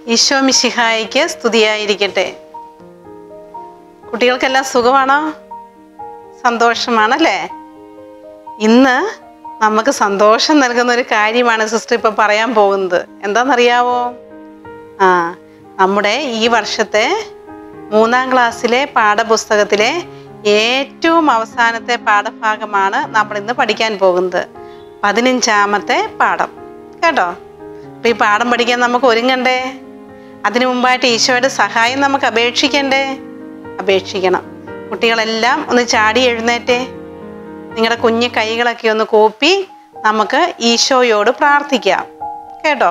ഈശോ മിശിഹായിക്ക് സ്തുതിയായിരിക്കട്ടെ കുട്ടികൾക്കെല്ലാം സുഖമാണോ സന്തോഷമാണല്ലേ ഇന്ന് നമുക്ക് സന്തോഷം നൽകുന്ന ഒരു കാര്യമാണ് സിസ്റ്റർ ഇപ്പം പറയാൻ പോകുന്നത് എന്താണെന്നറിയാവോ ആ നമ്മുടെ ഈ വർഷത്തെ മൂന്നാം ക്ലാസ്സിലെ പാഠപുസ്തകത്തിലെ ഏറ്റവും അവസാനത്തെ പാഠഭാഗമാണ് നമ്മൾ ഇന്ന് പഠിക്കാൻ പോകുന്നത് പതിനഞ്ചാമത്തെ പാഠം കേട്ടോ അപ്പം ഈ പാഠം പഠിക്കാൻ നമുക്ക് ഒരുങ്ങണ്ടേ അതിനു മുമ്പായിട്ട് ഈശോയുടെ സഹായം നമുക്ക് അപേക്ഷിക്കണ്ടേ അപേക്ഷിക്കണം കുട്ടികളെല്ലാം ഒന്ന് ചാടി എഴുന്നേറ്റേ നിങ്ങളുടെ കുഞ്ഞു കൈകളൊക്കെ ഒന്ന് കൂപ്പി നമുക്ക് ഈശോയോട് പ്രാർത്ഥിക്കാം കേട്ടോ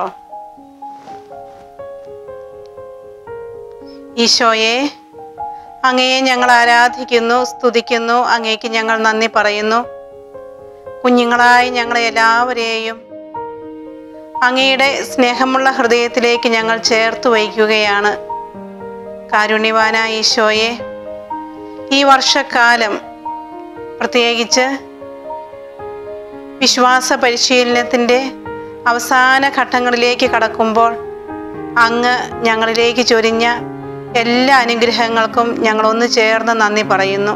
ഈശോയെ അങ്ങയെ ഞങ്ങൾ ആരാധിക്കുന്നു സ്തുതിക്കുന്നു അങ്ങേക്ക് ഞങ്ങൾ നന്ദി പറയുന്നു കുഞ്ഞുങ്ങളായി ഞങ്ങളെ എല്ലാവരെയും അങ്ങയുടെ സ്നേഹമുള്ള ഹൃദയത്തിലേക്ക് ഞങ്ങൾ ചേർത്ത് വയ്ക്കുകയാണ് കാരുണ്യവാനായ ഈശോയെ ഈ വർഷക്കാലം പ്രത്യേകിച്ച് വിശ്വാസ പരിശീലനത്തിൻ്റെ അവസാന ഘട്ടങ്ങളിലേക്ക് കടക്കുമ്പോൾ അങ്ങ് ഞങ്ങളിലേക്ക് ചൊരിഞ്ഞ എല്ലാ അനുഗ്രഹങ്ങൾക്കും ഞങ്ങളൊന്ന് ചേർന്ന് നന്ദി പറയുന്നു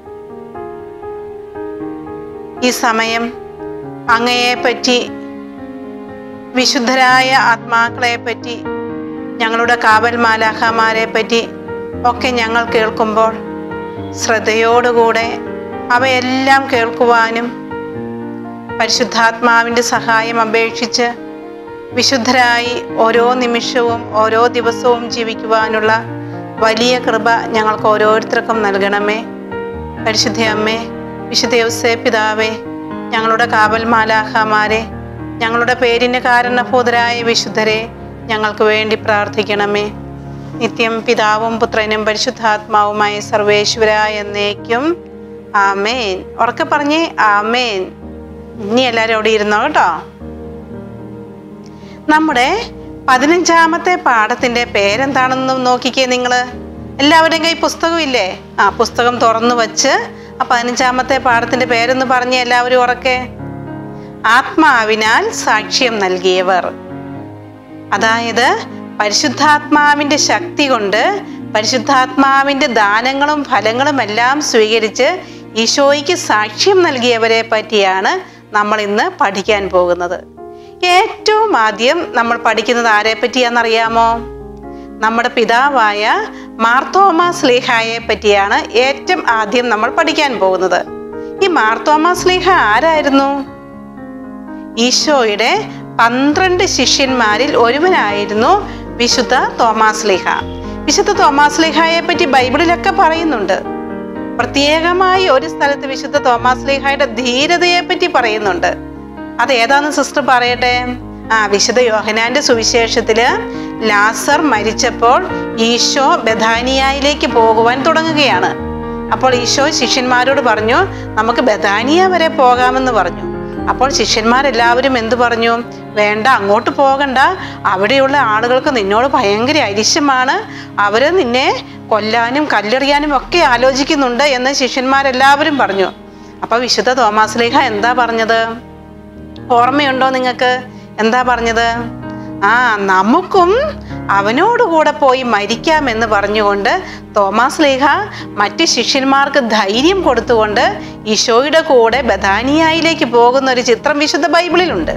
ഈ സമയം അങ്ങയെപ്പറ്റി വിശുദ്ധരായ ആത്മാക്കളെ പറ്റി ഞങ്ങളുടെ കാവൽ മാലാഖമാരെ പറ്റി ഒക്കെ ഞങ്ങൾ കേൾക്കുമ്പോൾ ശ്രദ്ധയോടുകൂടെ അവയെല്ലാം കേൾക്കുവാനും പരിശുദ്ധാത്മാവിൻ്റെ സഹായം അപേക്ഷിച്ച് വിശുദ്ധരായി ഓരോ നിമിഷവും ഓരോ ദിവസവും ജീവിക്കുവാനുള്ള വലിയ കൃപ ഞങ്ങൾക്ക് ഓരോരുത്തർക്കും നൽകണമേ പരിശുദ്ധ അമ്മേ വിശുദ്ധ യൗസേ പിതാവേ ഞങ്ങളുടെ കാവൽ മാലാഖമാരെ ഞങ്ങളുടെ പേരിന് കാരണഭൂതരായ വിശുദ്ധരെ ഞങ്ങൾക്ക് വേണ്ടി പ്രാർത്ഥിക്കണമേ നിത്യം പിതാവും പുത്രനും പരിശുദ്ധാത്മാവുമായ സർവേശ്വരായ എന്നേക്കും ആമേൻ ഉറക്കെ പറഞ്ഞേ ആമേൻ ഇനി എല്ലാവരും അവിടെ ഇരുന്നോ കേട്ടോ നമ്മുടെ പതിനഞ്ചാമത്തെ പാഠത്തിന്റെ പേരെന്താണെന്ന് നോക്കിക്കേ നിങ്ങൾ എല്ലാവരുടെയും കൈ പുസ്തകം ഇല്ലേ ആ പുസ്തകം തുറന്നു വച്ച് ആ പതിനഞ്ചാമത്തെ പാഠത്തിന്റെ പേരൊന്ന് പറഞ്ഞ് എല്ലാവരും ഉറക്കെ ആത്മാവിനാൽ സാക്ഷ്യം നൽകിയവർ അതായത് പരിശുദ്ധാത്മാവിൻ്റെ ശക്തി കൊണ്ട് പരിശുദ്ധാത്മാവിൻ്റെ ദാനങ്ങളും ഫലങ്ങളും എല്ലാം സ്വീകരിച്ച് ഈശോയ്ക്ക് സാക്ഷ്യം നൽകിയവരെ പറ്റിയാണ് നമ്മൾ ഇന്ന് പഠിക്കാൻ പോകുന്നത് ഏറ്റവും ആദ്യം നമ്മൾ പഠിക്കുന്നത് ആരെ പറ്റിയാണെന്നറിയാമോ നമ്മുടെ പിതാവായ മാർത്തോമാ സ്ലീഹായെ പറ്റിയാണ് ഏറ്റവും ആദ്യം നമ്മൾ പഠിക്കാൻ പോകുന്നത് ഈ മാർത്തോമാ സ്ലീഹ ആരായിരുന്നു ഈശോയുടെ പന്ത്രണ്ട് ശിഷ്യന്മാരിൽ ഒരുവനായിരുന്നു വിശുദ്ധ തോമാസ് ലിഹ വിശുദ്ധ തോമാസ് ലിഹായെ പറ്റി ബൈബിളിലൊക്കെ പറയുന്നുണ്ട് പ്രത്യേകമായി ഒരു സ്ഥലത്ത് വിശുദ്ധ തോമാസ് ലിഹായുടെ ധീരതയെ പറ്റി പറയുന്നുണ്ട് അത് ഏതാന്ന് സിസ്റ്റർ പറയട്ടെ ആ വിശുദ്ധ യോഹനാന്റെ സുവിശേഷത്തില് ലാസർ മരിച്ചപ്പോൾ ഈശോ ബഥാനിയയിലേക്ക് പോകുവാൻ തുടങ്ങുകയാണ് അപ്പോൾ ഈശോ ശിഷ്യന്മാരോട് പറഞ്ഞു നമുക്ക് ബഥാനിയ വരെ പോകാമെന്ന് പറഞ്ഞു അപ്പോൾ ശിഷ്യന്മാരെല്ലാവരും എന്തു പറഞ്ഞു വേണ്ട അങ്ങോട്ട് പോകണ്ട അവിടെയുള്ള ആളുകൾക്ക് നിന്നോട് ഭയങ്കര അരിശമാണ് അവർ നിന്നെ കൊല്ലാനും കല്ലെറിയാനും ഒക്കെ ആലോചിക്കുന്നുണ്ട് എന്ന് ശിഷ്യന്മാരെല്ലാവരും പറഞ്ഞു അപ്പോൾ വിശുദ്ധ തോമാസ് ലേഖ എന്താ പറഞ്ഞത് ഓർമ്മയുണ്ടോ നിങ്ങൾക്ക് എന്താ പറഞ്ഞത് ആ നമുക്കും അവനോട് കൂടെ പോയി മരിക്കാമെന്ന് പറഞ്ഞുകൊണ്ട് തോമാസ് ലേഖ മറ്റ് ശിഷ്യന്മാർക്ക് ധൈര്യം കൊടുത്തുകൊണ്ട് ഈശോയുടെ കൂടെ ബഥാനിയയിലേക്ക് പോകുന്ന ഒരു ചിത്രം വിശുദ്ധ ബൈബിളിലുണ്ട്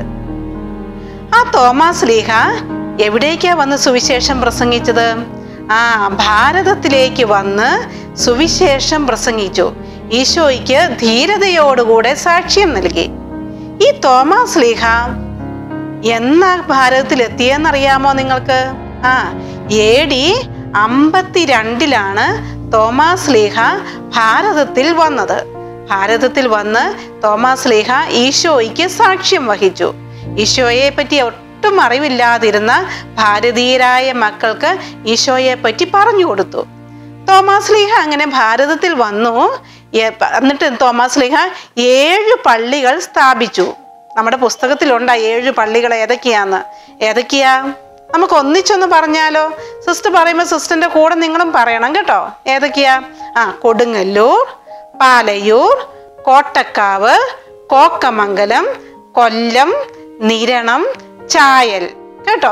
ആ തോമാസ് ലീഹ എവിടേക്കാ വന്ന് സുവിശേഷം പ്രസംഗിച്ചത് ആ ഭാരതത്തിലേക്ക് വന്ന് സുവിശേഷം പ്രസംഗിച്ചു ഈശോയ്ക്ക് ധീരതയോടുകൂടെ സാക്ഷ്യം നൽകി ഈ തോമാസ് ലീഹ എന്നാ ഭാരതത്തിൽ എത്തിയെന്നറിയാമോ നിങ്ങൾക്ക് ആ എ ഡി അമ്പത്തിരണ്ടിലാണ് തോമാസ് ലീഹ ഭാരതത്തിൽ വന്നത് ഭാരതത്തിൽ വന്ന് തോമാസ് ലീഹ ഈശോയ്ക്ക് സാക്ഷ്യം വഹിച്ചു ഈശോയെ പറ്റി ഒട്ടും അറിവില്ലാതിരുന്ന ഭാരതീയരായ മക്കൾക്ക് ഈശോയെ പറ്റി പറഞ്ഞു കൊടുത്തു തോമാസ് ലീഹ അങ്ങനെ ഭാരതത്തിൽ വന്നു ഏ- പ- എന്നിട്ട് തോമാസ് ലീഹ ഏഴ് പള്ളികൾ സ്ഥാപിച്ചു നമ്മുടെ പുസ്തകത്തിലുണ്ട് ആ ഏഴ് പള്ളികൾ ഏതൊക്കെയാന്ന് ഏതൊക്കെയാ നമുക്ക് ഒന്നിച്ചൊന്ന് പറഞ്ഞാലോ സിസ്റ്റർ പറയുമ്പോൾ സിസ്റ്ററിന്റെ കൂടെ നിങ്ങളും പറയണം കേട്ടോ ഏതൊക്കെയാ ആ കൊടുങ്ങല്ലൂർ പാലയൂർ കോട്ടക്കാവ് കോക്കമംഗലം കൊല്ലം നിരണം ചായൽ കേട്ടോ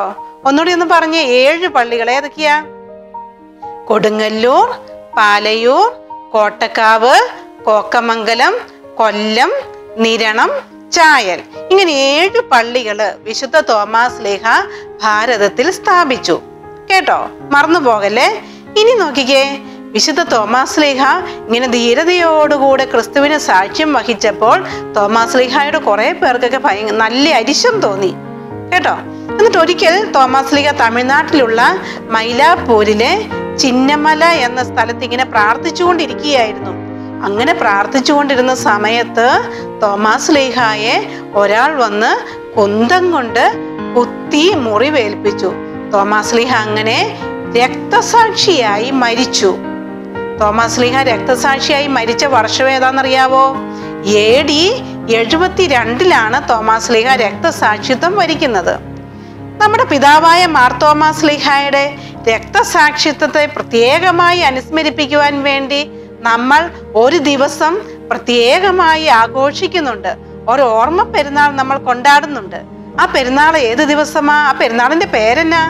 ഒന്നുകൂടി ഒന്ന് പറഞ്ഞേ ഏഴ് പള്ളികൾ ഏതൊക്കെയാ കൊടുങ്ങല്ലൂർ പാലയൂർ കോട്ടക്കാവ് കോക്കമംഗലം കൊല്ലം നിരണം ചായൽ ഇങ്ങനെ ഏഴ് പള്ളികള് വിശുദ്ധ തോമാസ് ലേഖ ഭാരതത്തിൽ സ്ഥാപിച്ചു കേട്ടോ മറന്നു പോകല്ലേ ഇനി നോക്കിക്കേ വിശുദ്ധ തോമാസ് ലീഹ ഇങ്ങനെ ധീരതയോടുകൂടെ ക്രിസ്തുവിന് സാക്ഷ്യം വഹിച്ചപ്പോൾ തോമാസ് ലീഹായുടെ കുറെ പേർക്കൊക്കെ ഭയ നല്ല അരിശം തോന്നി കേട്ടോ എന്നിട്ട് ഒരിക്കൽ തോമസ് ലീഗ തമിഴ്നാട്ടിലുള്ള മൈലാപ്പൂരിലെ ചിന്നമല എന്ന സ്ഥലത്ത് ഇങ്ങനെ പ്രാർത്ഥിച്ചുകൊണ്ടിരിക്കുകയായിരുന്നു അങ്ങനെ പ്രാർത്ഥിച്ചുകൊണ്ടിരുന്ന സമയത്ത് തോമസ് ലീഹായെ ഒരാൾ വന്ന് കുന്തം കൊണ്ട് കുത്തി മുറിവേൽപ്പിച്ചു തോമസ് ലീഹ അങ്ങനെ രക്തസാക്ഷിയായി മരിച്ചു തോമസ് ലീഹ രക്തസാക്ഷിയായി മരിച്ച വർഷം ഏതാണെന്നറിയാവോ എ ഡി എഴുപത്തിരണ്ടിലാണ് തോമസ് ലീഹ രക്തസാക്ഷിത്വം വരിക്കുന്നത് നമ്മുടെ പിതാവായ മാർത്തോമാസ് ലീഹായുടെ രക്തസാക്ഷിത്വത്തെ പ്രത്യേകമായി അനുസ്മരിപ്പിക്കുവാൻ വേണ്ടി നമ്മൾ ഒരു ദിവസം പ്രത്യേകമായി ആഘോഷിക്കുന്നുണ്ട് ഒരു ഓർമ്മ പെരുന്നാൾ നമ്മൾ കൊണ്ടാടുന്നുണ്ട് ആ പെരുന്നാൾ ഏത് ദിവസമാ ആ പെരുന്നാളിന്റെ പേരെന്നാ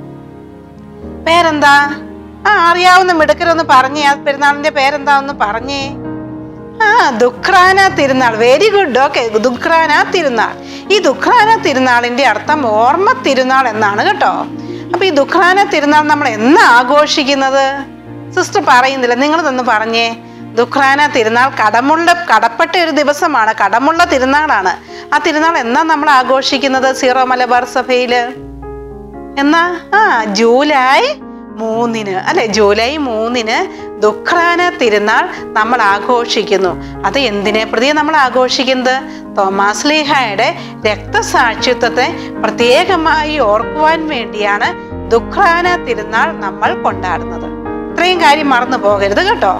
പേരെന്താ ആ അറിയാവുന്ന മിടുക്കരൊന്ന് പറഞ്ഞേ ആ പെരുന്നാളിന്റെ പേരെന്താ ഒന്ന് പറഞ്ഞേ ആ ദുഃഖ്രാന തിരുനാൾ വെരി ഗുഡ് ഓക്കെ ദുഃഖ്രാന തിരുനാൾ ഈ ദുഃഖ്രാന തിരുനാളിന്റെ അർത്ഥം ഓർമ്മ തിരുനാൾ എന്നാണ് കേട്ടോ അപ്പൊ ഈ ദുഃഖ്രാന തിരുനാൾ നമ്മൾ എന്നാ ആഘോഷിക്കുന്നത് സിസ്റ്റർ പറയുന്നില്ല നിങ്ങൾ തന്നെ പറഞ്ഞേ ദുഃഖ്രാന തിരുനാൾ കടമുള്ള കടപ്പെട്ട ഒരു ദിവസമാണ് കടമുള്ള തിരുനാളാണ് ആ തിരുനാൾ എന്നാ നമ്മൾ ആഘോഷിക്കുന്നത് സീറോ മലബാർ സഭയില് എന്നാ ആ ജൂലൈ മൂന്നിന് അല്ലെ ജൂലൈ മൂന്നിന് ദുഃഖ്രാന തിരുനാൾ നമ്മൾ ആഘോഷിക്കുന്നു അത് എന്തിനെ പ്രതി നമ്മൾ ആഘോഷിക്കുന്നത് തോമാസ് ലീഹായുടെ രക്തസാക്ഷിത്വത്തെ പ്രത്യേകമായി ഓർക്കുവാൻ വേണ്ടിയാണ് ദുഃഖ്രാന തിരുനാൾ നമ്മൾ കൊണ്ടാടുന്നത് ഇത്രയും കാര്യം മറന്നു പോകരുത് കേട്ടോ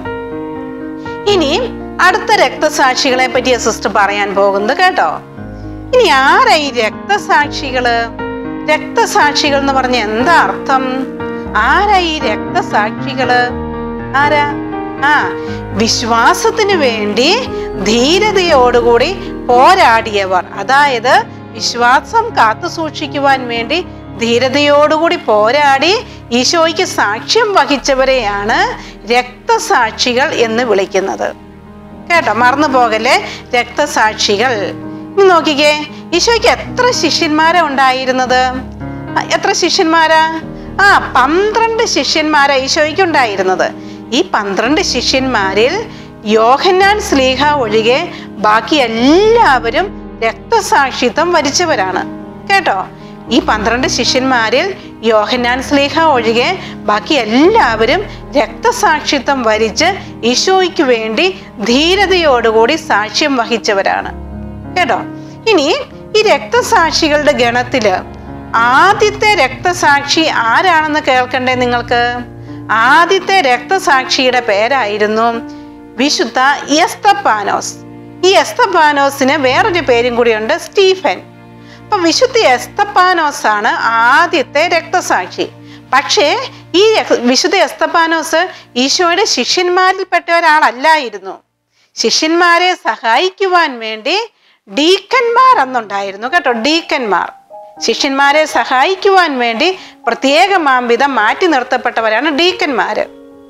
ഇനി അടുത്ത രക്തസാക്ഷികളെ പറ്റിയ സിസ്റ്റർ പറയാൻ പോകുന്നത് കേട്ടോ ഇനി ആരാ ഈ രക്തസാക്ഷികള് രക്തസാക്ഷികൾ എന്ന് പറഞ്ഞ എന്താ അർത്ഥം ആരാ ഈ രക്തസാക്ഷികള് ആരാ ആ വിശ്വാസത്തിന് വേണ്ടി ധീരതയോടുകൂടി പോരാടിയവർ അതായത് വിശ്വാസം കാത്തു സൂക്ഷിക്കുവാൻ വേണ്ടി ധീരതയോടുകൂടി പോരാടി ഈശോയ്ക്ക് സാക്ഷ്യം വഹിച്ചവരെയാണ് രക്തസാക്ഷികൾ എന്ന് വിളിക്കുന്നത് കേട്ടോ മറന്നു പോകല്ലേ രക്തസാക്ഷികൾ ഇനി നോക്കിക്കേ ഈശോയ്ക്ക് എത്ര ശിഷ്യന്മാരാ ഉണ്ടായിരുന്നത് ആ, എത്ര ശിഷ്യന്മാരാ ആ പന്ത്രണ്ട് ശിഷ്യന്മാരാ ഈശോയ്ക്ക് ഉണ്ടായിരുന്നത് ഈ പന്ത്രണ്ട് ശിഷ്യന്മാരിൽ യോഹന്നാൻ സ്ലീഹ ഒഴികെ ബാക്കി എല്ലാവരും രക്തസാക്ഷിത്വം വരിച്ചവരാണ് കേട്ടോ ഈ പന്ത്രണ്ട് ശിഷ്യന്മാരിൽ യോഹന്നാൻ സ്ലീഹ ഒഴികെ ബാക്കി എല്ലാവരും രക്തസാക്ഷിത്വം വരിച്ച് ഈശോയ്ക്ക് വേണ്ടി ധീരതയോടുകൂടി സാക്ഷ്യം വഹിച്ചവരാണ് കേട്ടോ ഇനി ഈ രക്തസാക്ഷികളുടെ ഗണത്തില് ആദ്യത്തെ രക്തസാക്ഷി ആരാണെന്ന് കേൾക്കണ്ടേ നിങ്ങൾക്ക് ആദ്യത്തെ രക്തസാക്ഷിയുടെ പേരായിരുന്നു വിശുദ്ധ എസ്തപ്പാനോസ് ഈ എസ്തപ്പാനോസിന് വേറൊരു പേരും കൂടിയുണ്ട് സ്റ്റീഫൻ അപ്പൊ വിശുദ്ധ എസ്തപ്പാനോസ് ആണ് ആദ്യത്തെ രക്തസാക്ഷി പക്ഷേ ഈ രക്ത- വിശുദ്ധ എസ്തപ്പാനോസ് ഈശോയുടെ ശിഷ്യന്മാരിൽപ്പെട്ട ഒരാളല്ലായിരുന്നു ശിഷ്യന്മാരെ സഹായിക്കുവാൻ വേണ്ടി ഡീക്കന്മാർ അന്നുണ്ടായിരുന്നു കേട്ടോ ഡീക്കന്മാർ ശിഷ്യന്മാരെ സഹായിക്കുവാൻ വേണ്ടി പ്രത്യേകമാം വിധം മാറ്റി നിർത്തപ്പെട്ടവരാണ് ഡീക്കന്മാര്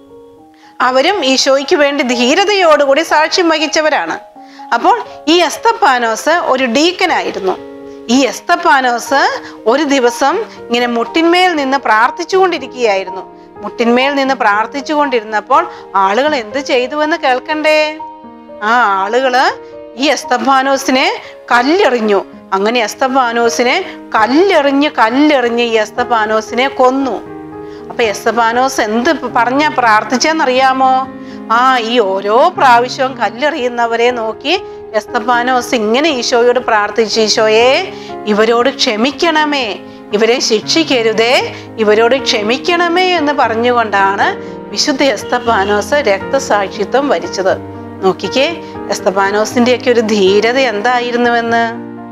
അവരും ഈശോയ്ക്ക് വേണ്ടി ധീരതയോടുകൂടി സാക്ഷ്യം വഹിച്ചവരാണ് അപ്പോൾ ഈ എസ്തപ്പാനോസ് ഒരു ഡീക്കനായിരുന്നു ഈ എസ്തപ്പാനോസ് ഒരു ദിവസം ഇങ്ങനെ മുട്ടിന്മേൽ നിന്ന് പ്രാർത്ഥിച്ചുകൊണ്ടിരിക്കുകയായിരുന്നു മുട്ടിന്മേൽ നിന്ന് പ്രാർത്ഥിച്ചുകൊണ്ടിരുന്നപ്പോൾ ആളുകൾ എന്ത് ചെയ്തുവെന്ന് കേൾക്കണ്ടേ ആ ആളുകള് ഈ എസ്തപ്പാനോസിനെ കല്ലെറിഞ്ഞു അങ്ങനെ എസ്തപ്പാനോസിനെ കല്ലെറിഞ്ഞ് കല്ലെറിഞ്ഞ് ഈ എസ്തപ്പാനോസിനെ കൊന്നു അപ്പൊ എസ്തപാനോസ് എന്ത് പറഞ്ഞ പ്രാർത്ഥിച്ചെന്നറിയാമോ ആ ഈ ഓരോ പ്രാവശ്യവും കല്ലെറിയുന്നവരെ നോക്കി എസ്തപാനോസ് ഇങ്ങനെ ഈശോയോട് പ്രാർത്ഥിച്ചു ഈശോയെ ഇവരോട് ക്ഷമിക്കണമേ ഇവരെ ശിക്ഷിക്കരുതേ ഇവരോട് ക്ഷമിക്കണമേ എന്ന് പറഞ്ഞുകൊണ്ടാണ് വിശുദ്ധ എസ്തപാനോസ് രക്തസാക്ഷിത്വം വരിച്ചത് നോക്കിക്കേ എസ്തപാനോസിന്റെ ഒക്കെ ഒരു ധീരത എന്തായിരുന്നുവെന്ന്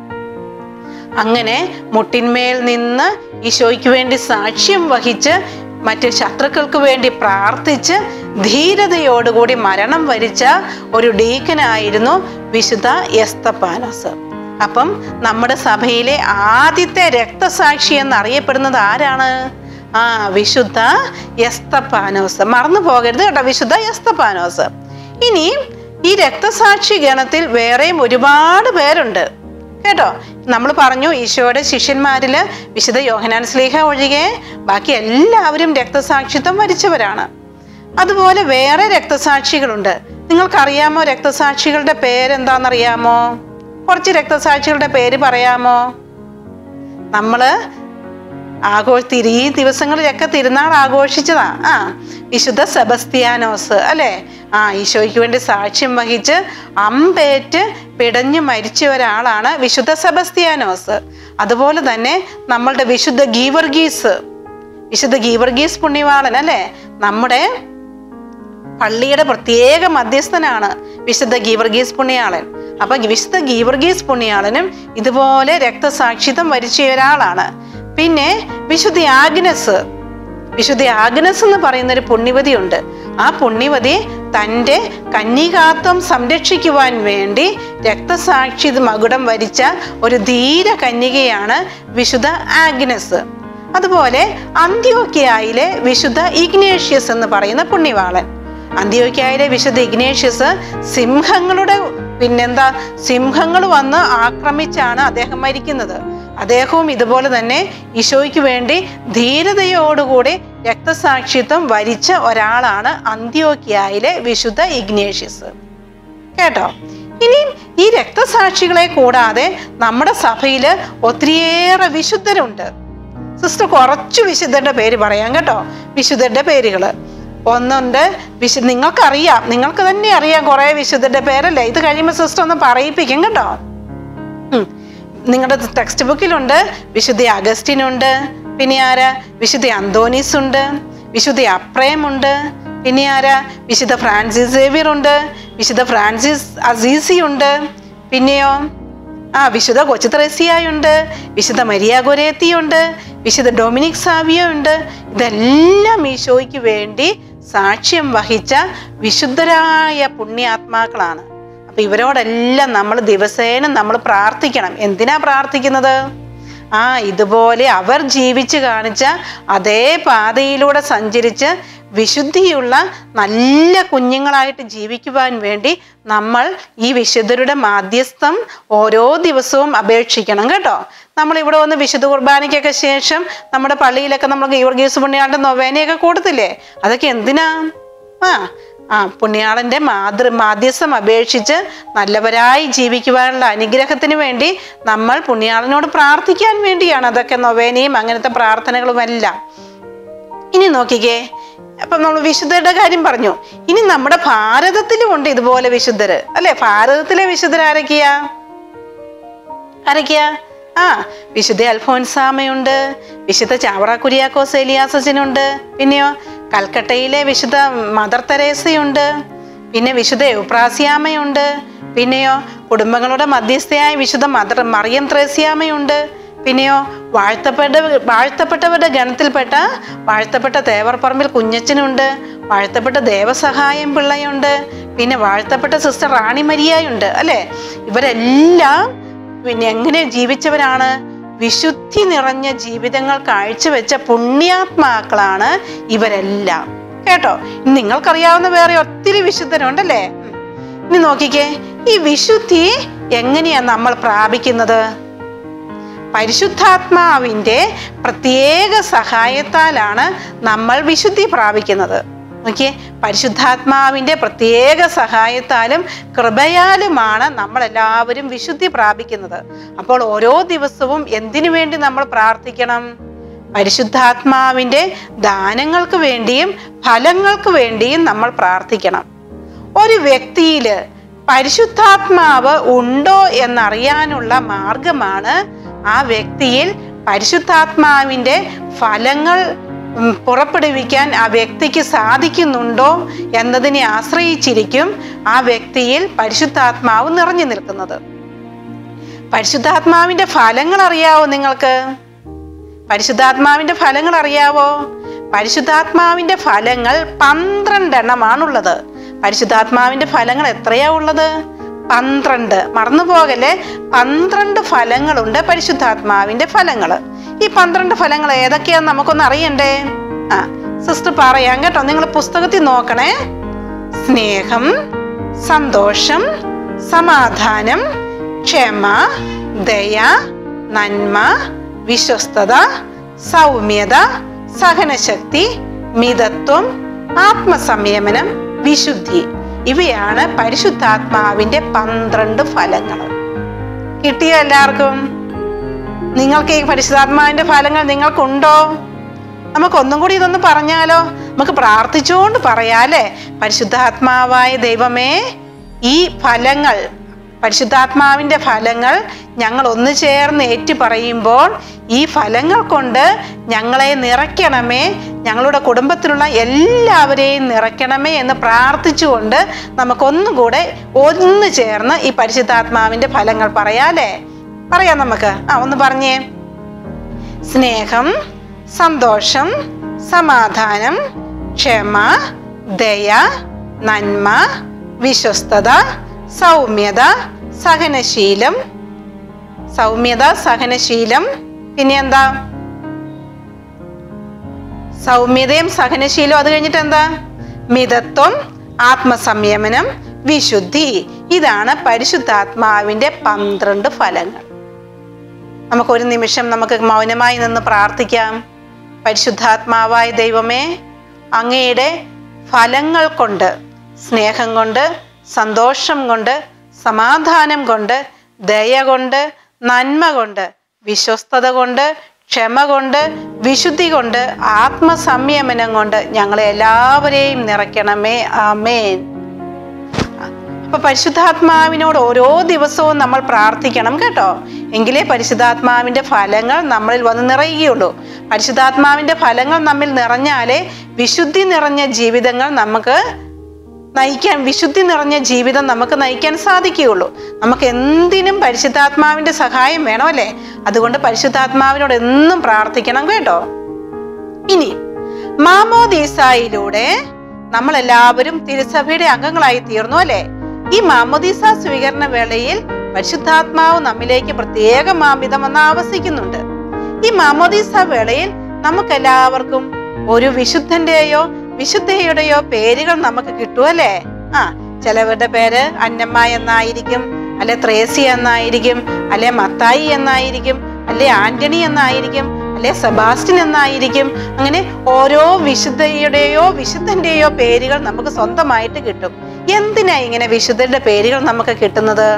അങ്ങനെ മുട്ടിന്മേൽ നിന്ന് ഈശോയ്ക്ക് വേണ്ടി സാക്ഷ്യം വഹിച്ച് മറ്റ് ശത്രുക്കൾക്ക് വേണ്ടി പ്രാർത്ഥിച്ച് ധീരതയോടുകൂടി മരണം വരിച്ച ഒരു ഡീക്കനായിരുന്നു വിശുദ്ധ എസ്തപ്പാനോസ് അപ്പം നമ്മുടെ സഭയിലെ ആദ്യത്തെ രക്തസാക്ഷി എന്നറിയപ്പെടുന്നത് ആരാണ് ആ വിശുദ്ധ എസ്തപ്പാനോസ് മറന്നു പോകരുത് കേട്ടോ വിശുദ്ധ എസ്തപ്പാനോസ് ഇനി ഈ രക്തസാക്ഷി ഗണത്തിൽ വേറെയും ഒരുപാട് പേരുണ്ട് കേട്ടോ നമ്മൾ പറഞ്ഞു ഈശോയുടെ ശിഷ്യന്മാരില് വിശുദ്ധ യോഹനാൻ സ്ലീഹ ഒഴികെ ബാക്കി എല്ലാവരും രക്തസാക്ഷിത്വം വരിച്ചവരാണ് അതുപോലെ വേറെ രക്തസാക്ഷികളുണ്ട് നിങ്ങൾക്കറിയാമോ രക്തസാക്ഷികളുടെ പേരെന്താണെന്നറിയാമോ കുറച്ച് രക്തസാക്ഷികളുടെ പേര് പറയാമോ നമ്മള് ആഘോ തിരി ഈ ദിവസങ്ങളിലൊക്കെ തിരുനാൾ ആഘോഷിച്ചതാ ആ വിശുദ്ധ സെബസ്തിയാനോസ് അല്ലേ ആ ഈശോയ്ക്ക് വേണ്ടി സാക്ഷ്യം വഹിച്ച് അമ്പേറ്റ് പിടഞ്ഞു മരിച്ച ഒരാളാണ് വിശുദ്ധ സെബസ്തിയാനോസ് അതുപോലെ തന്നെ നമ്മളുടെ വിശുദ്ധ ഗീവർഗീസ് വിശുദ്ധ ഗീവർഗീസ് പുണ്യവാളൻ അല്ലേ നമ്മുടെ പള്ളിയുടെ പ്രത്യേക മധ്യസ്ഥനാണ് വിശുദ്ധ ഗീവർഗീസ് പുണ്യാളൻ അപ്പൊ വിശുദ്ധ ഗീവർഗീസ് പുണ്യാളനും ഇതുപോലെ രക്തസാക്ഷിത്വം വരിച്ച ഒരാളാണ് പിന്നെ വിശുദ്ധ ആഗ്നസ് വിശുദ്ധ ആഗ്നസ് എന്ന് പറയുന്ന ഒരു പുണ്യവതിയുണ്ട് ആ പുണ്യവതി തൻ്റെ കന്യകാത്വം സംരക്ഷിക്കുവാൻ വേണ്ടി രക്തസാക്ഷി മകുടം വരിച്ച ഒരു ധീര കന്യകയാണ് വിശുദ്ധ ആഗ്നസ് അതുപോലെ അന്ത്യോക്യായിലെ വിശുദ്ധ ഇഗ്നേഷ്യസ് എന്ന് പറയുന്ന പുണ്യവാളൻ അന്ത്യോക്യായിലെ വിശുദ്ധ ഇഗ്നേഷ്യസ് സിംഹങ്ങളുടെ പിന്നെന്താ സിംഹങ്ങൾ വന്ന് ആക്രമിച്ചാണ് അദ്ദേഹം മരിക്കുന്നത് അദ്ദേഹവും ഇതുപോലെ തന്നെ ഈശോയ്ക്ക് വേണ്ടി ധീരതയോടുകൂടി രക്തസാക്ഷിത്വം വരിച്ച ഒരാളാണ് അന്ത്യോക്യായിലെ വിശുദ്ധ ഇഗ്നേഷ്യസ് കേട്ടോ ഇനി ഈ രക്തസാക്ഷികളെ കൂടാതെ നമ്മുടെ സഭയില് ഒത്തിരിയേറെ വിശുദ്ധരുണ്ട് സിസ്റ്റർ കുറച്ച് വിശുദ്ധരുടെ പേര് പറയാം കേട്ടോ വിശുദ്ധരുടെ പേരുകള് ഒന്നുണ്ട് വിശു നിങ്ങൾക്കറിയാം നിങ്ങൾക്ക് തന്നെ അറിയാം കുറെ വിശുദ്ധരുടെ പേരല്ലേ ഇത് കഴിയുമ്പോൾ സിസ്റ്റർ ഒന്ന് പറയിപ്പിക്കും കേട്ടോ ഉം. നിങ്ങളുടെ ടെക്സ്റ്റ് ബുക്കിലുണ്ട് വിശുദ്ധ അഗസ്റ്റിൻ ഉണ്ട് പിന്നെ ആരാ വിശുദ്ധ അന്തോനീസ് ഉണ്ട് വിശുദ്ധ അപ്രയം ഉണ്ട് പിന്നെ ആരാ വിശുദ്ധ ഫ്രാൻസിസ് സേവിയർ ഉണ്ട് വിശുദ്ധ ഫ്രാൻസിസ് അസീസി ഉണ്ട് പിന്നെയോ ആ വിശുദ്ധ കൊച്ചുത്രേസ്യായുണ്ട് വിശുദ്ധ മരിയ ഗൊരേത്തിയുണ്ട് വിശുദ്ധ ഡൊമിനിക് സാവിയോ ഉണ്ട് ഇതെല്ലാം ഈശോയ്ക്ക് വേണ്ടി സാക്ഷ്യം വഹിച്ച വിശുദ്ധരായ പുണ്യാത്മാക്കളാണ് അപ്പൊ ഇവരോടെല്ലാം നമ്മൾ ദിവസേന നമ്മൾ പ്രാർത്ഥിക്കണം എന്തിനാ പ്രാർത്ഥിക്കുന്നത് ആ ഇതുപോലെ അവർ ജീവിച്ച് കാണിച്ച അതേ പാതയിലൂടെ സഞ്ചരിച്ച് വിശുദ്ധിയുള്ള നല്ല കുഞ്ഞുങ്ങളായിട്ട് ജീവിക്കുവാൻ വേണ്ടി നമ്മൾ ഈ വിശുദ്ധരുടെ മാധ്യസ്ഥം ഓരോ ദിവസവും അപേക്ഷിക്കണം കേട്ടോ നമ്മൾ ഇവിടെ വന്ന് വിശുദ്ധ കുർബാനയ്ക്കൊക്കെ ശേഷം നമ്മുടെ പള്ളിയിലൊക്കെ നമ്മൾ ഗീവർഗീസ് പുണ്യാളുടെ നൊവേനയൊക്കെ കൊടുത്തില്ലേ അതൊക്കെ എന്തിനാ ആ ആ പുണ്യാളന്റെ മാതൃ മാധ്യസ്ഥം അപേക്ഷിച്ച് നല്ലവരായി ജീവിക്കുവാനുള്ള അനുഗ്രഹത്തിന് വേണ്ടി നമ്മൾ പുണ്യാളനോട് പ്രാർത്ഥിക്കാൻ വേണ്ടിയാണ് അതൊക്കെ നൊവേനയും അങ്ങനത്തെ പ്രാർത്ഥനകളുമെല്ലാം ഇനി നോക്കിക്കേ അപ്പം നമ്മൾ വിശുദ്ധരുടെ കാര്യം പറഞ്ഞു ഇനി നമ്മുടെ ഭാരതത്തിലും ഉണ്ട് ഇതുപോലെ വിശുദ്ധര് അല്ലെ ഭാരതത്തിലെ വിശുദ്ധർ ആരൊക്കെയാ ആരൊക്കെയാ ആ വിശുദ്ധ അൽഫോൻസാമയുണ്ട് വിശുദ്ധ ചാവറ കുര്യാക്കോസ് എലിയാസച്ചനുണ്ട് പിന്നെയോ കൽക്കട്ടയിലെ വിശുദ്ധ മദർ തെരേസയുണ്ട് പിന്നെ വിശുദ്ധ എൗപ്രാസിയാമയുണ്ട് പിന്നെയോ കുടുംബങ്ങളുടെ മധ്യസ്ഥയായ വിശുദ്ധ മദർ മറിയം ത്രേസ്യാമയുണ്ട് പിന്നെയോ വാഴ്ത്തപ്പെട്ട വാഴ്ത്തപ്പെട്ടവരുടെ ഗണത്തിൽപ്പെട്ട വാഴ്ത്തപ്പെട്ട തേവർപ്പറമ്പിൽ കുഞ്ഞച്ചനുണ്ട് വാഴ്ത്തപ്പെട്ട ദേവസഹായം പിള്ളയുണ്ട് പിന്നെ വാഴ്ത്തപ്പെട്ട സിസ്റ്റർ റാണി മരിയായുണ്ട് അല്ലേ ഇവരെല്ലാം പിന്നെ എങ്ങനെ ജീവിച്ചവരാണ് വിശുദ്ധി നിറഞ്ഞ ജീവിതങ്ങൾ കാഴ്ചവെച്ച പുണ്യാത്മാക്കളാണ് ഇവരെല്ലാം കേട്ടോ ഇനി നിങ്ങൾക്കറിയാവുന്ന വേറെ ഒത്തിരി വിശുദ്ധരുണ്ടല്ലേ ഉം. ഇനി നോക്കിക്കേ ഈ വിശുദ്ധി എങ്ങനെയാ നമ്മൾ പ്രാപിക്കുന്നത് പരിശുദ്ധാത്മാവിൻ്റെ പ്രത്യേക സഹായത്താലാണ് നമ്മൾ വിശുദ്ധി പ്രാപിക്കുന്നത് നോക്കിയേ പരിശുദ്ധാത്മാവിൻ്റെ പ്രത്യേക സഹായത്താലും കൃപയാലുമാണ് നമ്മൾ എല്ലാവരും വിശുദ്ധി പ്രാപിക്കുന്നത് അപ്പോൾ ഓരോ ദിവസവും എന്തിനു വേണ്ടി നമ്മൾ പ്രാർത്ഥിക്കണം പരിശുദ്ധാത്മാവിൻ്റെ ദാനങ്ങൾക്ക് വേണ്ടിയും ഫലങ്ങൾക്ക് വേണ്ടിയും നമ്മൾ പ്രാർത്ഥിക്കണം ഒരു വ്യക്തിയിൽ പരിശുദ്ധാത്മാവ് ഉണ്ടോ എന്നറിയാനുള്ള മാർഗമാണ് ആ വ്യക്തിയിൽ പരിശുദ്ധാത്മാവിൻ്റെ ഫലങ്ങൾ ഉം, പുറപ്പെടുവിക്കാൻ ആ വ്യക്തിക്ക് സാധിക്കുന്നുണ്ടോ എന്നതിനെ ആശ്രയിച്ചിരിക്കും ആ വ്യക്തിയിൽ പരിശുദ്ധാത്മാവ് നിറഞ്ഞു നിൽക്കുന്നത് പരിശുദ്ധാത്മാവിൻ്റെ ഫലങ്ങൾ അറിയാവോ നിങ്ങൾക്ക് പരിശുദ്ധാത്മാവിന്റെ ഫലങ്ങൾ അറിയാവോ പരിശുദ്ധാത്മാവിന്റെ ഫലങ്ങൾ പന്ത്രണ്ടെണ്ണമാണുള്ളത് പരിശുദ്ധാത്മാവിന്റെ ഫലങ്ങൾ എത്രയാ ഉള്ളത് പന്ത്രണ്ട് മറന്നു പോകല്ലേ പന്ത്രണ്ട് ഫലങ്ങളുണ്ട് പരിശുദ്ധാത്മാവിന്റെ ഫലങ്ങൾ ഈ പന്ത്രണ്ട് ഫലങ്ങൾ ഏതൊക്കെയാന്ന് നമുക്കൊന്ന് അറിയണ്ടേ ആ സിസ്റ്റർ പറയാം കേട്ടോ നിങ്ങൾ പുസ്തകത്തിൽ നോക്കണേ സ്നേഹം സന്തോഷം സമാധാനം ക്ഷമ ദയ നന്മ വിശ്വസ്തത സൗമ്യത സഹനശക്തി മിതത്വം ആത്മസംയമനം വിശുദ്ധി ഇവയാണ് പരിശുദ്ധാത്മാവിന്റെ പന്ത്രണ്ട് ഫലങ്ങൾ കിട്ടിയോ എല്ലാവർക്കും നിങ്ങൾക്ക് ഈ പരിശുദ്ധാത്മാവിന്റെ ഫലങ്ങൾ നിങ്ങൾക്കുണ്ടോ നമുക്ക് ഒന്നും കൂടി ഇതൊന്ന് പറഞ്ഞാലോ നമുക്ക് പ്രാർത്ഥിച്ചുകൊണ്ട് പറയാല്ലേ പരിശുദ്ധാത്മാവായ ദൈവമേ ഈ ഫലങ്ങൾ പരിശുദ്ധാത്മാവിന്റെ ഫലങ്ങൾ ഞങ്ങൾ ഒന്ന് ചേർന്ന് ഏറ്റു പറയുമ്പോൾ ഈ ഫലങ്ങൾ കൊണ്ട് ഞങ്ങളെ നിറയ്ക്കണമേ ഞങ്ങളുടെ കുടുംബത്തിലുള്ള എല്ലാവരെയും നിറയ്ക്കണമേ എന്ന് പ്രാർത്ഥിച്ചുകൊണ്ട് നമുക്കൊന്നും കൂടെ ഒന്ന് ചേർന്ന് ഈ പരിശുദ്ധാത്മാവിന്റെ ഫലങ്ങൾ പറയാല്ലേ പറയാം നമുക്ക് ആ ഒന്ന് പറഞ്ഞേ സ്നേഹം സന്തോഷം സമാധാനം ക്ഷമ ദയ നന്മ വിശ്വസ്തത സൗമ്യത സഹനശീലം സൗമ്യത സഹനശീലം പിന്നെ എന്താ സൗമ്യതയും സഹനശീലവും അത് കഴിഞ്ഞിട്ട് എന്താ മിതത്വം ആത്മസംയമനം വിശുദ്ധി ഇതാണ് പരിശുദ്ധാത്മാവിന്റെ പന്ത്രണ്ട് ഫലങ്ങൾ നമുക്കൊരു നിമിഷം നമുക്ക് മൗനമായി നിന്ന് പ്രാർത്ഥിക്കാം പരിശുദ്ധാത്മാവായ ദൈവമേ അങ്ങയുടെ ഫലങ്ങൾ കൊണ്ട് സ്നേഹം കൊണ്ട് സന്തോഷം കൊണ്ട് സമാധാനം കൊണ്ട് ദയ കൊണ്ട് നന്മ കൊണ്ട് വിശ്വസ്തത കൊണ്ട് ക്ഷമ കൊണ്ട് വിശുദ്ധി കൊണ്ട് ആത്മസംയമനം കൊണ്ട് ഞങ്ങളെ എല്ലാവരെയും നിറയ്ക്കണമേ ആമേൻ അപ്പൊ പരിശുദ്ധാത്മാവിനോട് ഓരോ ദിവസവും നമ്മൾ പ്രാർത്ഥിക്കണം കേട്ടോ എങ്കിലേ പരിശുദ്ധാത്മാവിന്റെ ഫലങ്ങൾ നമ്മളിൽ വന്ന് നിറയുകയുള്ളൂ പരിശുദ്ധാത്മാവിന്റെ ഫലങ്ങൾ നമ്മിൽ നിറഞ്ഞാലേ വിശുദ്ധി നിറഞ്ഞ ജീവിതങ്ങൾ നമുക്ക് നയിക്കാൻ വിശുദ്ധി നിറഞ്ഞ ജീവിതം നമുക്ക് നയിക്കാൻ സാധിക്കുകയുള്ളൂ നമുക്ക് എന്തിനും പരിശുദ്ധാത്മാവിന്റെ സഹായം വേണമല്ലേ അതുകൊണ്ട് പരിശുദ്ധാത്മാവിനോട് എന്നും പ്രാർത്ഥിക്കണം കേട്ടോ ഇനി മാമോദീസായിലൂടെ നമ്മൾ എല്ലാവരും തിരുസഭയുടെ അംഗങ്ങളായി തീർന്നു അല്ലെ ഈ മാമോദീസ സ്വീകരണ വേളയിൽ പരിശുദ്ധാത്മാവ് നമ്മിലേക്ക് പ്രത്യേക മാമിതം വന്ന് ആവസിക്കുന്നുണ്ട് ഈ മാമോദീസ വേളയിൽ നമുക്കെല്ലാവർക്കും ഒരു വിശുദ്ധന്റെയോ വിശുദ്ധയുടെയോ പേരുകൾ നമുക്ക് കിട്ടുമല്ലേ ആ ചിലവരുടെ പേര് അന്നമ്മ എന്നായിരിക്കും അല്ലെ ത്രേസി എന്നായിരിക്കും അല്ലെ മത്തായി എന്നായിരിക്കും അല്ലെ ആന്റണി എന്നായിരിക്കും അല്ലെ സെബാസ്റ്റ്യൻ എന്നായിരിക്കും അങ്ങനെ ഓരോ വിശുദ്ധയുടെയോ വിശുദ്ധന്റെയോ പേരുകൾ നമുക്ക് സ്വന്തമായിട്ട് കിട്ടും എന്തിനാ ഇങ്ങനെ വിശുദ്ധരുടെ പേരുകൾ നമുക്ക് കിട്ടുന്നത്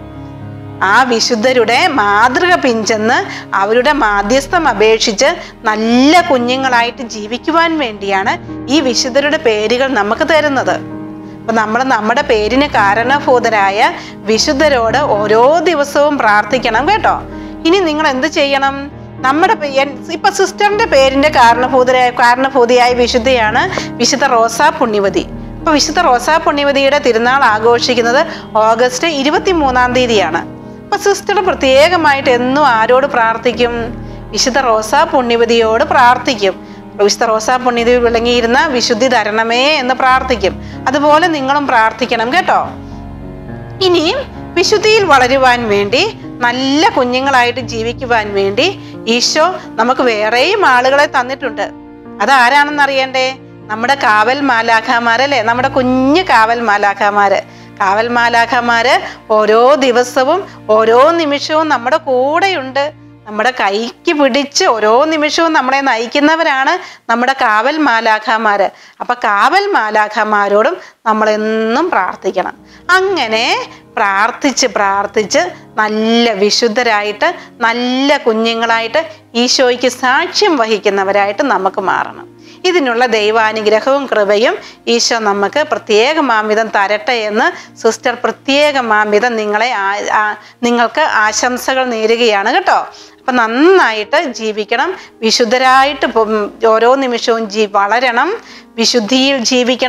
ആ വിശുദ്ധരുടെ മാതൃക പിഞ്ചെന്ന് അവരുടെ മാധ്യസ്ഥം അപേക്ഷിച്ച് നല്ല കുഞ്ഞുങ്ങളായിട്ട് ജീവിക്കുവാൻ വേണ്ടിയാണ് ഈ വിശുദ്ധരുടെ പേരുകൾ നമുക്ക് തരുന്നത് അപ്പൊ നമ്മൾ നമ്മുടെ പേരിന് കാരണഭൂതരായ വിശുദ്ധരോട് ഓരോ ദിവസവും പ്രാർത്ഥിക്കണം കേട്ടോ ഇനി നിങ്ങൾ എന്ത് ചെയ്യണം നമ്മുടെ പേ- എൻ- ഇപ്പൊ സിസ്റ്ററിന്റെ പേരിന്റെ കാരണഭൂതരായ കാരണഭൂതിയായ വിശുദ്ധയാണ് വിശുദ്ധ റോസാ പുണ്യവതി അപ്പൊ വിശുദ്ധ റോസാ പുണ്യവതിയുടെ തിരുനാൾ ആഘോഷിക്കുന്നത് ഓഗസ്റ്റ് ഇരുപത്തി മൂന്നാം തീയതിയാണ് അപ്പൊ സിസ്റ്റർ പ്രത്യേകമായിട്ട് എന്നും ആരോട് പ്രാർത്ഥിക്കും വിശുദ്ധ റോസാ പുണ്യവതിയോട് പ്രാർത്ഥിക്കും വിശുദ്ധ റോസാ പുണ്യവതി വിളങ്ങിയിരുന്ന വിശുദ്ധി തരണമേ എന്ന് പ്രാർത്ഥിക്കും അതുപോലെ നിങ്ങളും പ്രാർത്ഥിക്കണം കേട്ടോ ഇനിയും വിശുദ്ധിയിൽ വളരുവാൻ വേണ്ടി നല്ല കുഞ്ഞുങ്ങളായിട്ട് ജീവിക്കുവാൻ വേണ്ടി ഈശോ നമുക്ക് വേറെയും ആളുകളെ തന്നിട്ടുണ്ട് അതാരാണെന്ന് അറിയണ്ടേ നമ്മുടെ കാവൽ മാലാഖാമാരല്ലേ നമ്മുടെ കുഞ്ഞു കാവൽ മാലാഖാമാര് കാവൽ മാലാഖമാര് ഓരോ ദിവസവും ഓരോ നിമിഷവും നമ്മുടെ കൂടെയുണ്ട് നമ്മുടെ കൈക്ക് പിടിച്ച് ഓരോ നിമിഷവും നമ്മളെ നയിക്കുന്നവരാണ് നമ്മുടെ കാവൽ മാലാഖമാര് അപ്പൊ കാവൽ മാലാഖമാരോടും നമ്മൾ എന്നും പ്രാർത്ഥിക്കണം അങ്ങനെ പ്രാർത്ഥിച്ച് പ്രാർത്ഥിച്ച് നല്ല വിശുദ്ധരായിട്ട് നല്ല കുഞ്ഞുങ്ങളായിട്ട് ഈശോയ്ക്ക് സാക്ഷ്യം വഹിക്കുന്നവരായിട്ട് നമുക്ക് മാറണം ഇതിനുള്ള ദൈവാനുഗ്രഹവും കൃപയും ഈശോ നമുക്ക് പ്രത്യേക മാമിതം തരട്ടെ എന്ന് സിസ്റ്റർ പ്രത്യേക മാമിതം നിങ്ങളെ ആ- ആ- നിങ്ങൾക്ക് ആശംസകൾ നേരുകയാണ് കേട്ടോ അപ്പം നന്നായിട്ട് ജീവിക്കണം വിശുദ്ധരായിട്ട് പൊ- ഓരോ നിമിഷവും ജീ വളരണം വിശുദ്ധിയിൽ ജീവിക്കണം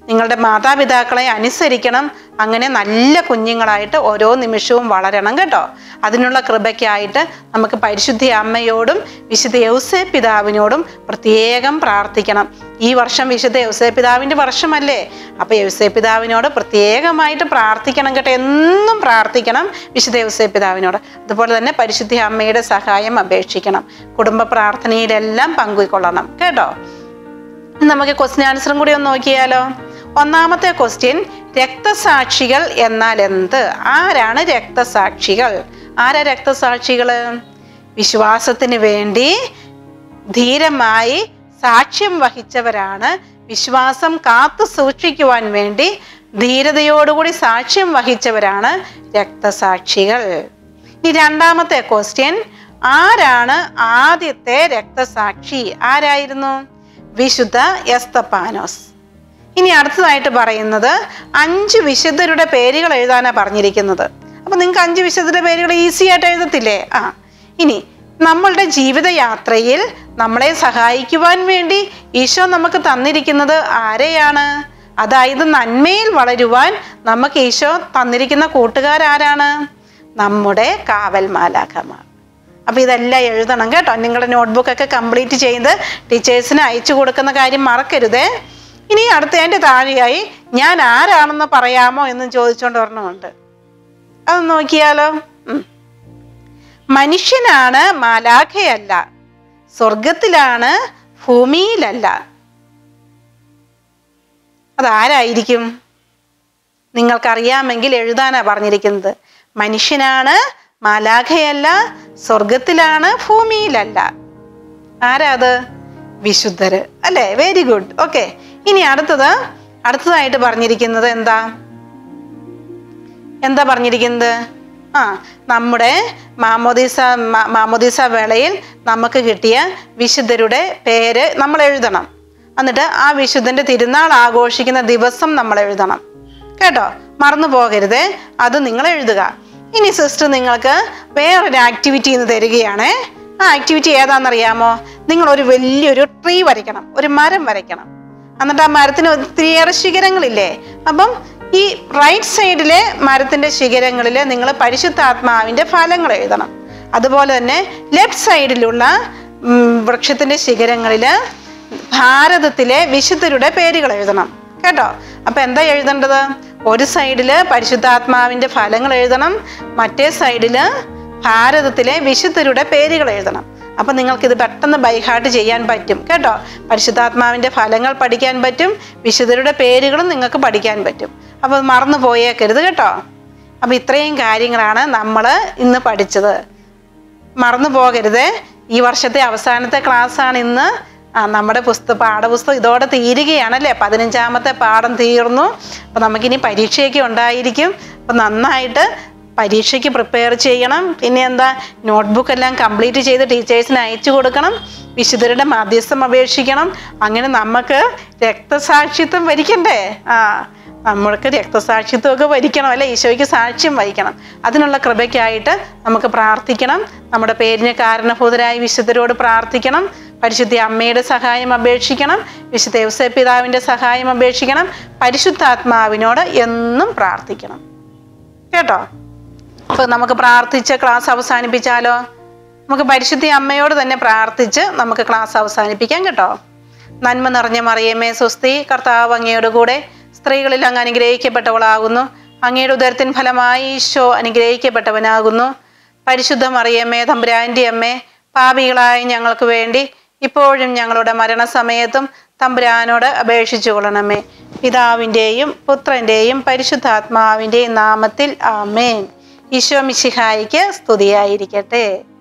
നിങ്ങളുടെ മാതാപിതാക്കളെ അനുസരിക്കണം അങ്ങനെ നല്ല കുഞ്ഞുങ്ങളായിട്ട് ഓരോ നിമിഷവും വളരണം കേട്ടോ അതിനുള്ള കൃപയ്ക്കായിട്ട് നമുക്ക് പരിശുദ്ധ അമ്മയോടും വിശുദ്ധ യൗസേ പിതാവിനോടും പ്രത്യേകം പ്രാർത്ഥിക്കണം ഈ വർഷം വിശുദ്ധ യൗസേ പിതാവിൻ്റെ വർഷമല്ലേ അപ്പോൾ യൗസേ പിതാവിനോട് പ്രത്യേകമായിട്ട് പ്രാർത്ഥിക്കണം കേട്ടോ എന്നും പ്രാർത്ഥിക്കണം വിശുദ്ധ യൗസേ പിതാവിനോട് അതുപോലെ തന്നെ പരിശുദ്ധ അമ്മയുടെ സഹായം അപേക്ഷിക്കണം കുടുംബ പ്രാർത്ഥനയിലെല്ലാം പങ്കുകൊള്ളണം കേട്ടോ ഇനി നമുക്ക് ക്വസ്റ്റ്യൻ ആൻസറും കൂടി ഒന്ന് നോക്കിയാലോ ഒന്നാമത്തെ ക്വസ്റ്റ്യൻ രക്തസാക്ഷികൾ എന്നാൽ എന്ത് ആരാണ് രക്തസാക്ഷികൾ ആരാ രക്തസാക്ഷികൾ വിശ്വാസത്തിന് വേണ്ടി ധീരമായി സാക്ഷ്യം വഹിച്ചവരാണ് വിശ്വാസം കാത്തു സൂക്ഷിക്കുവാൻ വേണ്ടി ധീരതയോടുകൂടി സാക്ഷ്യം വഹിച്ചവരാണ് രക്തസാക്ഷികൾ ഇനി രണ്ടാമത്തെ ക്വസ്റ്റ്യൻ ആരാണ് ആദ്യത്തെ രക്തസാക്ഷി ആരായിരുന്നു വിശുദ്ധ എസ്തപ്പാനോസ് ഇനി അടുത്തതായിട്ട് പറയുന്നത് അഞ്ച് വിശുദ്ധരുടെ പേരുകൾ എഴുതാനാണ് പറഞ്ഞിരിക്കുന്നത് അപ്പൊ നിങ്ങൾക്ക് അഞ്ച് വിശുദ്ധരുടെ പേരുകൾ ഈസി ആയിട്ട് എഴുതത്തില്ലേ ആ ഇനി നമ്മളുടെ ജീവിതയാത്രയിൽ നമ്മളെ സഹായിക്കുവാൻ വേണ്ടി ഈശോ നമുക്ക് തന്നിരിക്കുന്നത് ആരെയാണ് അതായത് നന്മയിൽ വളരുവാൻ നമുക്ക് ഈശോ തന്നിരിക്കുന്ന കൂട്ടുകാരാരാണ് നമ്മുടെ കാവൽ മാലാഖമാർ അപ്പോൾ ഇതെല്ലാം എഴുതണം കേട്ടോ നിങ്ങളുടെ നോട്ട്ബുക്കൊക്കെ കംപ്ലീറ്റ് ചെയ്ത് ടീച്ചേഴ്സിന് അയച്ചു കൊടുക്കുന്ന കാര്യം മറക്കരുതേ ഇനി അടുത്തതിൻ്റെ താഴെയായി ഞാൻ ആരാണെന്ന് പറയാമോ എന്ന് ചോദിച്ചുകൊണ്ട് ഒരെണ്ണമുണ്ട് അത് നോക്കിയാലോ ഉം. മനുഷ്യനാണ് മാലാഖയല്ല സ്വർഗത്തിലാണ് ഭൂമിയിലല്ല അതാരായിരിക്കും നിങ്ങൾക്കറിയാമെങ്കിൽ എഴുതാനാ പറഞ്ഞിരിക്കുന്നത് മനുഷ്യനാണ് മാലാഖയല്ല സ്വർഗത്തിലാണ് ഭൂമിയിലല്ല ആരാ അത് വിശുദ്ധര് അല്ലേ വെരി ഗുഡ് ഓക്കെ ഇനി അടുത്തത് അടുത്തതായിട്ട് പറഞ്ഞിരിക്കുന്നത് എന്താ എന്താ പറഞ്ഞിരിക്കുന്നത് ആ നമ്മുടെ മാമോദീസ മാ- മാമോദീസ വേളയിൽ നമുക്ക് കിട്ടിയ വിശുദ്ധരുടെ പേര് നമ്മൾ എഴുതണം എന്നിട്ട് ആ വിശുദ്ധന്റെ തിരുനാൾ ആഘോഷിക്കുന്ന ദിവസം നമ്മൾ എഴുതണം കേട്ടോ മറന്നു പോകരുതേ അത് നിങ്ങൾ എഴുതുക ഇനി സിസ്റ്റർ നിങ്ങൾക്ക് വേറൊരു ആക്ടിവിറ്റി ഇന്ന് തരികയാണേ ആ ആക്ടിവിറ്റി ഏതാണെന്നറിയാമോ നിങ്ങൾ ഒരു വലിയൊരു ട്രീ വരയ്ക്കണം ഒരു മരം വരയ്ക്കണം എന്നിട്ട് ആ മരത്തിന് ഒത്തിരിയേറെ ശിഖരങ്ങളില്ലേ അപ്പം ഈ റൈറ്റ് സൈഡിലെ മരത്തിന്റെ ശിഖരങ്ങളിൽ നിങ്ങൾ പരിശുദ്ധാത്മാവിന്റെ ഫലങ്ങൾ എഴുതണം അതുപോലെ തന്നെ ലെഫ്റ്റ് സൈഡിലുള്ള ഉം, വൃക്ഷത്തിന്റെ ശിഖരങ്ങളിൽ ഭാരതത്തിലെ വിശുദ്ധരുടെ പേരുകൾ എഴുതണം കേട്ടോ അപ്പൊ എന്താ എഴുതേണ്ടത് ഒരു സൈഡില് പരിശുദ്ധാത്മാവിന്റെ ഫലങ്ങൾ എഴുതണം മറ്റേ സൈഡില് ഭാരതത്തിലെ വിശുദ്ധരുടെ പേരുകൾ എഴുതണം അപ്പൊ നിങ്ങൾക്കിത് പെട്ടെന്ന് ബൈഹാർട്ട് ചെയ്യാൻ പറ്റും കേട്ടോ പരിശുദ്ധാത്മാവിന്റെ ഫലങ്ങൾ പഠിക്കാൻ പറ്റും വിശുദ്ധരുടെ പേരുകളും നിങ്ങൾക്ക് പഠിക്കാൻ പറ്റും അപ്പോൾ മറന്നു പോയേക്കരുത് കേട്ടോ അപ്പൊ ഇത്രയും കാര്യങ്ങളാണ് നമ്മൾ ഇന്ന് പഠിച്ചത് മറന്നു പോകരുത് ഈ വർഷത്തെ അവസാനത്തെ ക്ലാസ് ആണ് ഇന്ന് ആ നമ്മുടെ പുസ്തക പാഠപുസ്തകം ഇതോടെ തീരുകയാണല്ലേ പതിനഞ്ചാമത്തെ പാഠം തീർന്നു അപ്പം നമുക്കിനി പരീക്ഷയൊക്കെ ഉണ്ടായിരിക്കും അപ്പം നന്നായിട്ട് പരീക്ഷയ്ക്ക് പ്രിപ്പയർ ചെയ്യണം പിന്നെ എന്താ നോട്ട്ബുക്ക് എല്ലാം കംപ്ലീറ്റ് ചെയ്ത് ടീച്ചേഴ്സിന് അയച്ചു കൊടുക്കണം വിശുദ്ധരുടെ മധ്യസ്ഥം അപേക്ഷിക്കണം അങ്ങനെ നമുക്ക് രക്തസാക്ഷിത്വം വരിക്കണ്ടേ ആ നമ്മൾക്ക് രക്തസാക്ഷിത്വമൊക്കെ വരിക്കണം അല്ലെ ഈശോയ്ക്ക് സാക്ഷ്യം വഹിക്കണം അതിനുള്ള കൃപയ്ക്കായിട്ട് നമുക്ക് പ്രാർത്ഥിക്കണം നമ്മുടെ പേരിന് കാരണഭൂതരായ വിശുദ്ധരോട് പ്രാർത്ഥിക്കണം പരിശുദ്ധ അമ്മയുടെ സഹായം അപേക്ഷിക്കണം വിശുദ്ധ യവസ പിതാവിൻ്റെ സഹായം അപേക്ഷിക്കണം പരിശുദ്ധാത്മാവിനോട് എന്നും പ്രാർത്ഥിക്കണം കേട്ടോ അപ്പൊ നമുക്ക് പ്രാർത്ഥിച്ച് ക്ലാസ് അവസാനിപ്പിച്ചാലോ നമുക്ക് പരിശുദ്ധ അമ്മയോട് തന്നെ പ്രാർത്ഥിച്ച് നമുക്ക് ക്ലാസ് അവസാനിപ്പിക്കാം കേട്ടോ നന്മ നിറഞ്ഞ മറിയമേ സ്വസ്തി കർത്താവ് അങ്ങയുടെ കൂടെ സ്ത്രീകളിൽ അങ്ങ് അനുഗ്രഹിക്കപ്പെട്ടവളാകുന്നു അങ്ങയുടെ ഉദരത്തിൻ ഫലമായി ഈശോ അനുഗ്രഹിക്കപ്പെട്ടവനാകുന്നു പരിശുദ്ധ മറിയമ്മേ തമ്പുരാൻ്റെ അമ്മേ പാപികളായ ഞങ്ങൾക്ക് വേണ്ടി ഇപ്പോഴും ഞങ്ങളുടെ മരണസമയത്തും തമ്പുരാനോട് അപേക്ഷിച്ചു കൊള്ളണമേ പിതാവിൻ്റെയും പുത്രൻ്റെയും പരിശുദ്ധാത്മാവിൻ്റെയും നാമത്തിൽ ആമേൻ ഈശോ മിശിഹായിക്ക് സ്തുതിയായിരിക്കട്ടെ